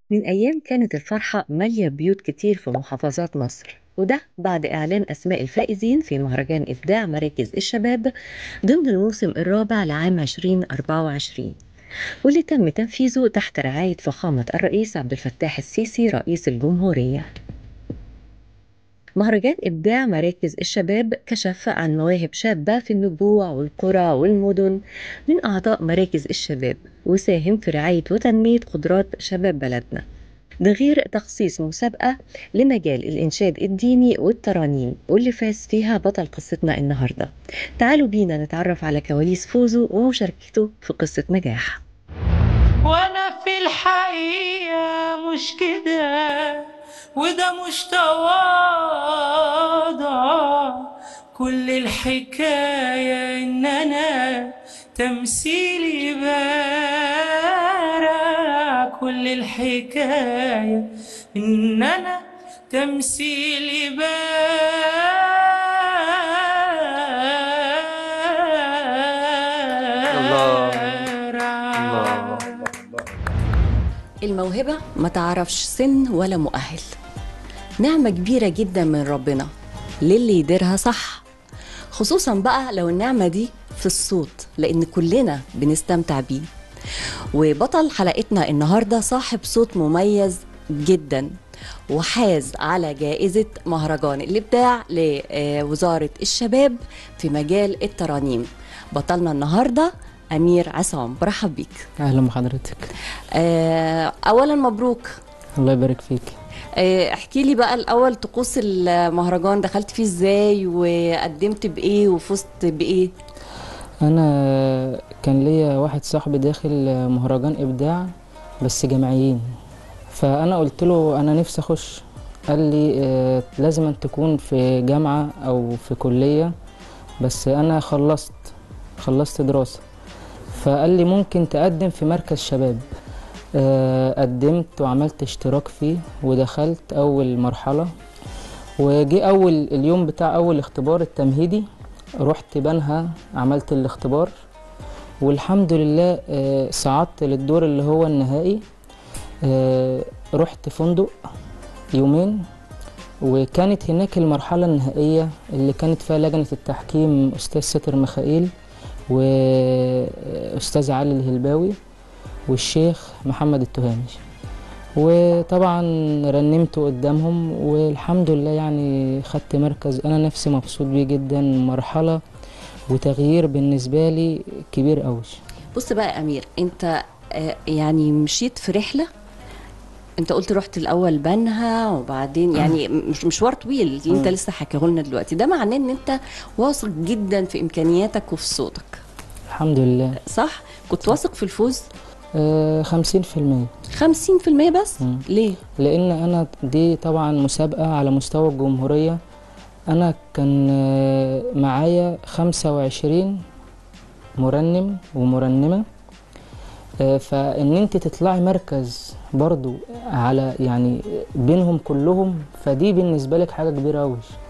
من أيام كانت الفرحة مالية بيوت كتير في محافظات مصر وده بعد إعلان أسماء الفائزين في مهرجان إبداع مراكز الشباب ضمن الموسم الرابع لعام 2024 واللي تم تنفيذه تحت رعاية فخامة الرئيس عبد الفتاح السيسي رئيس الجمهورية مهرجان إبداع مراكز الشباب كشف عن مواهب شابة في النبوع والقرى والمدن من أعضاء مراكز الشباب وساهم في رعاية وتنمية قدرات شباب بلدنا ده غير تخصيص مسابقة لمجال الإنشاد الديني والترانيم واللي فاز فيها بطل قصتنا النهاردة تعالوا بينا نتعرف على كواليس فوزه ومشاركته في قصة نجاح وانا في الحقيقة مش كده وده مش تواضع كل الحكاية ان انا تمثيلي بارع كل الحكاية ان انا تمثيلي بارع الموهبة ما تعرفش سن ولا مؤهل نعمة كبيرة جدا من ربنا للي يديرها صح خصوصا بقى لو النعمة دي في الصوت لأن كلنا بنستمتع بيه وبطل حلقتنا النهاردة صاحب صوت مميز جدا وحاز على جائزة مهرجان الإبداع لوزارة الشباب في مجال الترانيم بطلنا النهاردة أمير عصام برحب بيك اهلا بحضرتك آه، اولا مبروك الله يبارك فيك آه، احكي لي بقى الاول طقوس المهرجان دخلت فيه ازاي وقدمت بايه وفزت بايه انا كان ليا واحد صاحبي داخل مهرجان ابداع بس جامعيين فانا قلت له انا نفسي اخش قال لي آه، لازم أن تكون في جامعه او في كليه بس انا خلصت خلصت دراسه فقال لي ممكن تقدم في مركز شباب آه، قدمت وعملت اشتراك فيه ودخلت اول مرحله وجي اول اليوم بتاع اول اختبار التمهيدي رحت بنها عملت الاختبار والحمد لله آه، صعدت للدور اللي هو النهائي آه، رحت فندق يومين وكانت هناك المرحلة النهائية اللي كانت فيها لجنة التحكيم أستاذ ستر مخائيل وأستاذ علي الهلباوي والشيخ محمد التهامي وطبعا رنمت قدامهم والحمد لله يعني خدت مركز أنا نفسي مبسوط بيه جدا مرحلة وتغيير بالنسبة لي كبير قوي بص بقى يا امير انت آه، يعني مشيت في رحله انت قلت رحت الاول بنها وبعدين يعني مش مشوار طويل اللي انت لسه حكيه لنا دلوقتي ده معناه ان انت واثق جدا في امكانياتك وفي صوتك الحمد لله صح كنت واثق في الفوز خمسين في المية 50% بس مم. ليه لان انا دي طبعا مسابقه على مستوى الجمهوريه انا كان آه، معايا خمسة وعشرين مرنم ومرنمه آه، فان انت تطلعي مركز برضو على يعني بينهم كلهم فدي بالنسبه لك حاجه كبيره قوي